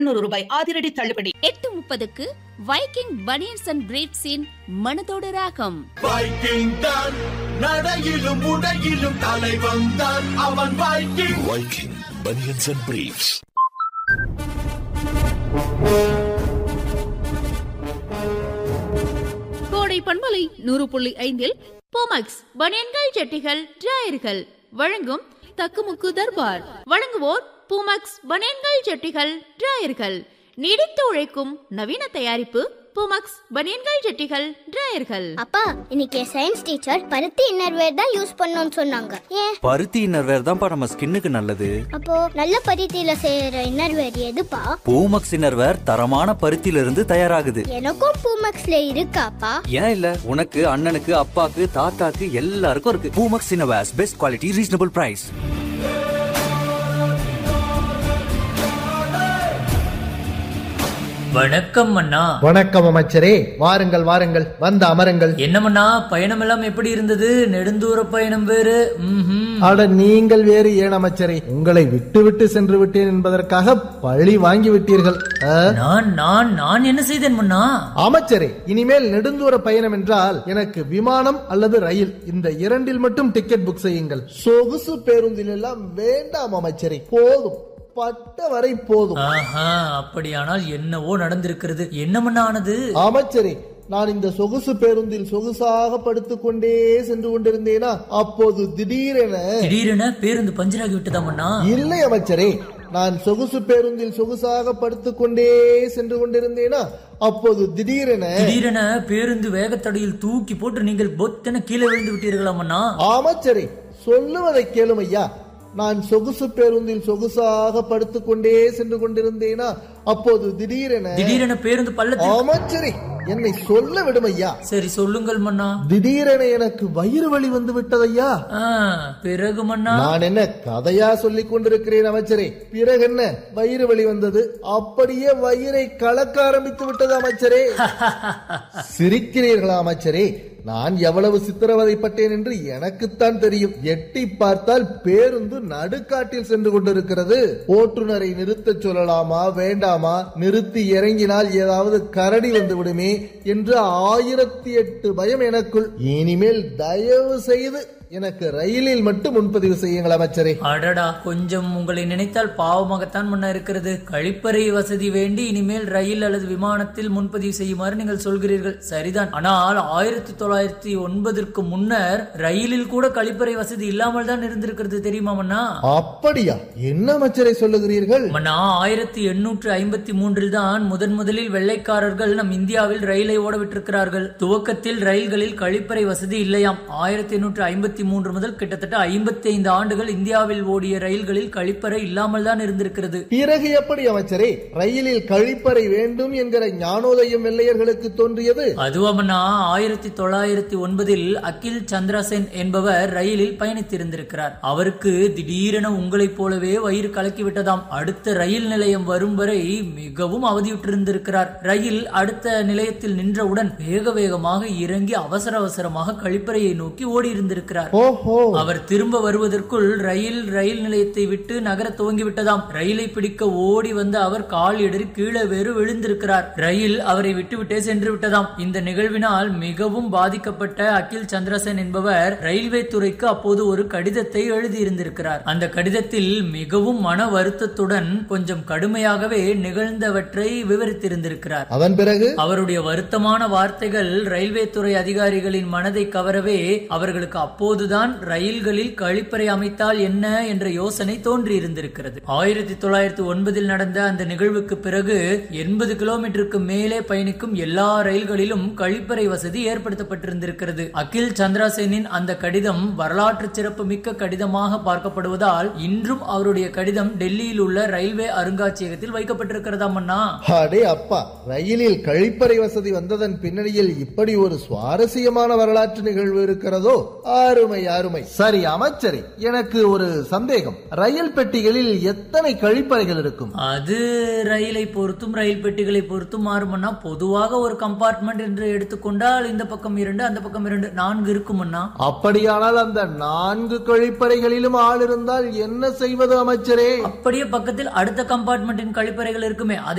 நூறு ரூபாய் அதிரடி தள்ளுபடி எட்டு முப்பதுக்கு வைக்கிங் பனியன்ஸ் அண்ட் பிரீட்ஸின் மனதோடு ராகம் வைக்கிங் தான் நடையிலும் உடையிலும் தலை வந்தான் அவன் Viking Viking Bunions and Briefs. கோடை பண்பலை நூறு புள்ளி ஐந்தில் போமக்ஸ் பனியன்கள் ஜட்டிகள் டிராயர்கள் வழங்கும் தக்குமுக்கு தர்பார் வழங்குவோர் பூமக்ஸ் பனியன்கள் ஜட்டிகள் டிராயர்கள் நீடித்து உழைக்கும் நவீன தயாரிப்பு பூமக்ஸ் பனியன்கள் ஜட்டிகள் டிராயர்கள் அப்பா இன்னைக்கு சயின்ஸ் டீச்சர் பருத்தி இன்னர்வேர் தான் யூஸ் பண்ணணும்னு சொன்னாங்க ஏன் பருத்தி இன்னர்வேர் தான்ப்பா நம்ம ஸ்கின்னுக்கு நல்லது அப்போ நல்ல பருத்தியில செய்யற இன்னர்வேர் எதுப்பா பூமக்ஸ் இன்னர்வேர் தரமான பருத்தியில இருந்து தயாராகுது எனக்கும் பூமக்ஸ்ல இருக்காப்பா ஏன் இல்ல உனக்கு அண்ணனுக்கு அப்பாக்கு தாத்தாக்கு எல்லாருக்கும் இருக்கு Poomex innerwears best quality reasonable price வணக்கம் அண்ணா வணக்கம் அமைச்சரே வாருங்கள் வாருங்கள் வந்து அமருங்கள் என்னமண்ணா பயணம் எல்லாம் எப்படி இருந்தது நெடுந்தூர பயணம் வேறு ம்ஹும். அட நீங்கள் வேறு ஏன் அமைச்சரே உங்களை விட்டு விட்டு சென்று விட்டேன் என்பதற்காக பழி வாங்கி விட்டீர்கள் ஆ? நான் நான் நான் என்ன செய்தேன் மன்னா அமைச்சரே இனிமேல் நெடுந்தூர பயணம் என்றால் எனக்கு விமானம் அல்லது ரயில் இந்த இரண்டில் மட்டும் டிக்கெட் புக் செய்யுங்கள் சொகுசு பேருந்தில் எல்லாம் வேண்டாம் அமைச்சரே போதும் பட்ட வரை போதும் ஆஹா அப்படியானால் என்னவோ நடந்திருக்கிறது என்ன மன்னா ஆனது அமைச்சரே நான் இந்த சொகுசு பேருந்தில் சொகுசாக படுத்துக்கொண்டே சென்று கொண்டிருந்தேனா அப்போது திடீரென திடீரென பேருந்து பஞ்சராகி விட்டதா மன்னா இல்லை அமைச்சரே நான் சொகுசு பேருந்தில் சொகுசாக படுத்துக்கொண்டே சென்று கொண்டிருந்தேனா அப்போது திடீரென திடீரென பேருந்து வேகத்தடையில் தூக்கி போட்டு நீங்கள் பொத்தென கீழே விழுந்து விட்டீர்களா மன்னா அமைச்சரே சொல்லுவதை கேளும் ஐயா நான் சொகுசு பேருந்தில் சொகுசாக படுத்துக்கொண்டே சென்று கொண்டிருந்தேனா அப்போது திடீரென திடீரென பேருந்து பள்ளத்தில் அமைச்சரே என்னை சொல்ல விடும் ஐயா சரி சொல்லுங்கள் மன்னா திடீரென எனக்கு வயிறு வலி வந்து விட்டதையா ஆ, பிறகு மன்னா நான் என்ன கதையா சொல்லிக் கொண்டிருக்கிறேன் அமைச்சரே பிறகு என்ன வயிறு வலி வந்தது அப்படியே வயிறை கலக்க ஆரம்பித்து விட்டது அமைச்சரே சிரிக்கிறீர்களா அமைச்சரே நான் எவ்வளவு சித்திரவதைப்பட்டேன் என்று எனக்குத்தான் தெரியும் எட்டி பார்த்தால் பேருந்து நடுக்காட்டில் சென்று கொண்டிருக்கிறது ஓட்டுநரை நிறுத்தச் சொல்லலாமா வேண்டாமா நிறுத்தி இறங்கினால் ஏதாவது கரடி வந்து விடுமே என்று ஆயிரத்தி எட்டு பயம் எனக்குள் இனிமேல் தயவு செய்து எனக்கு ரயிலில் மட்டும் முன்பதிவு செய்யுங்கள் அமைச்சரே அடடா கொஞ்சம் உங்களை நினைத்தால் பாவமாகத்தான் முன்ன இருக்கிறது கழிப்பறை வசதி வேண்டி இனிமேல் ரயில் அல்லது விமானத்தில் முன்பதிவு செய்யுமாறு நீங்கள் சொல்கிறீர்கள் சரிதான் ஆனால் ஆயிரத்தி தொள்ளாயிரத்தி ஒன்பதற்கு முன்னர் ரயிலில் கூட கழிப்பறை வசதி இல்லாமல் தான் இருந்திருக்கிறது தெரியுமா மன்னா அப்படியா என்ன அமைச்சரை சொல்லுகிறீர்கள் மன்னா ஆயிரத்தி எண்ணூற்று ஐம்பத்தி மூன்றில் தான் முதன் முதலில் வெள்ளைக்காரர்கள் நம் இந்தியாவில் ரயிலை ஓட விட்டிருக்கிறார்கள் துவக்கத்தில் ரயில்களில் கழிப்பறை வசதி இல்லையாம் ஆயிரத்தி எண்ணூற்று ஐம்பத்தி மூன்று முதல் கிட்டத்தட்ட ஐம்பத்தி ஐந்து ஆண்டுகள் இந்தியாவில் ஓடிய ரயில்களில் கழிப்பறை இல்லாமல் தான் இருந்திருக்கிறது பிறகு எப்படி அமைச்சரே ரயிலில் கழிப்பறை வேண்டும் என்கிற ஞானோதயம் வெள்ளையர்களுக்கு தோன்றியது அதுவாமண்ணா ஆயிரத்தி தொள்ளாயிரத்தி ஒன்பதில் அகில் சந்திரசென் என்பவர் ரயிலில் பயணித்திருந்திருக்கிறார் அவருக்கு திடீரென உங்களைப் போலவே வயிறு கலக்கி விட்டதாம் அடுத்த ரயில் நிலையம் வரும் வரை மிகவும் அவதியுற்றிருந்திருக்கிறார் ரயில் அடுத்த நிலையத்தில் நின்றவுடன் வேக வேகமாக இறங்கி அவசர அவசரமாக கழிப்பறையை நோக்கி ஓடி இருந்திருக்கிறார் ஓஹோ அவர் திரும்ப வருவதற்குள் ரயில் ரயில் நிலையத்தை விட்டு நகர துவங்கி விட்டதாம் ரயிலை பிடிக்க ஓடி வந்த அவர் கால் இடறி கீழே வேறு விழுந்திருக்கிறார் ரயில் அவரை விட்டுவிட்டே சென்று விட்டதாம் இந்த நிகழ்வினால் மிகவும் பாதிக்கப்பட்ட அகில் சந்திரசேன் என்பவர் ரயில்வே துறைக்கு அப்போது ஒரு கடிதத்தை எழுதியிருந்திருக்கிறார் அந்த கடிதத்தில் மிகவும் மன வருத்தத்துடன் கொஞ்சம் கடுமையாகவே நிகழ்ந்தவற்றை விவரித்திருந்திருக்கிறார் அதன் பிறகு அவருடைய வருத்தமான வார்த்தைகள் ரயில்வே துறை அதிகாரிகளின் மனதை கவரவே அவர்களுக்கு அப்போதுதான் ரயில்களில் கழிப்பறை அமைத்தால் என்ன என்ற யோசனை தோன்றியிருந்திருக்கிறது ஆயிரத்தி தொள்ளாயிரத்தி ஒன்பதில் நடந்த அந்த நிகழ்வுக்கு பிறகு எண்பது கிலோமீட்டருக்கு மேலே பயணிக்கும் எல்லா ரயில்களிலும் கழிப்பறை வசதி ஏற்படுத்தப்பட்டிருந்திருக்கிறது அகில் சந்திரசேனின் அந்த கடிதம் வரலாற்று சிறப்பு மிக்க கடிதமாக பார்க்கப்படுவதால் இன்றும் அவருடைய கடிதம் டெல்லியில் உள்ள ரயில்வே அருங்காட்சியகத்தில் வைக்கப்பட்டிருக்கிறதாம் அண்ணா அடே அப்பா ரயிலில் கழிப்பறை வசதி வந்ததன் பின்னணியில் இப்படி ஒரு சுவாரஸ்யமான வரலாற்று நிகழ்வு இருக்கிறதோ அருமை அருமை சரி அமைச்சரே எனக்கு ஒரு சந்தேகம் ரயில் பெட்டிகளில் எத்தனை கழிப்பறைகள் இருக்கும் அது ரயிலை பொறுத்தும் ரயில் பெட்டிகளை பொறுத்தும் மாறுமண்ணா பொதுவாக ஒரு கம்பார்ட்மெண்ட் என்று எடுத்துக்கொண்டால் இந்த பக்கம் இரண்டு அந்த பக்கம் இரண்டு நான்கு இருக்குமண்ணா அப்படியானால் அந்த நான்கு கழிப்பறைகளிலும் ஆள் இருந்தால் என்ன செய்வது அமைச்சரே அப்படியே பக்கத்தில் அடுத்த கம்பார்ட்மெண்டின் கழிப்பறைகள் இருக்குமே அதை